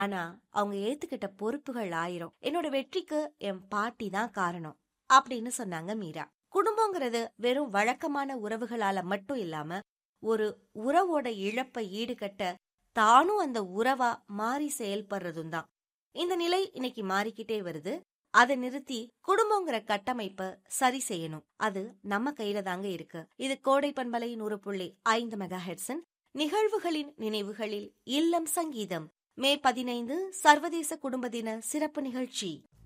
ஆனா அவங்க ஏத்துக்கிட்ட பொறுப்புகள் ஆயிரம் என்னோட வெற்றிக்கு என் பாட்டி தான் காரணம் அப்படின்னு சொன்னாங்க மீரா குடும்பங்கிறது வெறும் வழக்கமான உறவுகளால மட்டும் இல்லாம ஒரு உறவோட இழப்பை ஈடுகட்ட தானும் அந்த உறவா மாறி செயல்படுறதும் தான் இந்த நிலை இன்னைக்கு மாறிக்கிட்டே வருது அதை நிறுத்தி குடும்பங்கிற கட்டமைப்ப சரி செய்யணும் அது நம்ம கையில தாங்க இருக்கு இது கோடை பண்பலை நூறு புள்ளி ஐந்து மெகா ஹெட்ஸன் நிகழ்வுகளின் நினைவுகளில் இல்லம் சங்கீதம் மே பதினைந்து சர்வதேச குடும்ப தின சிறப்பு நிகழ்ச்சி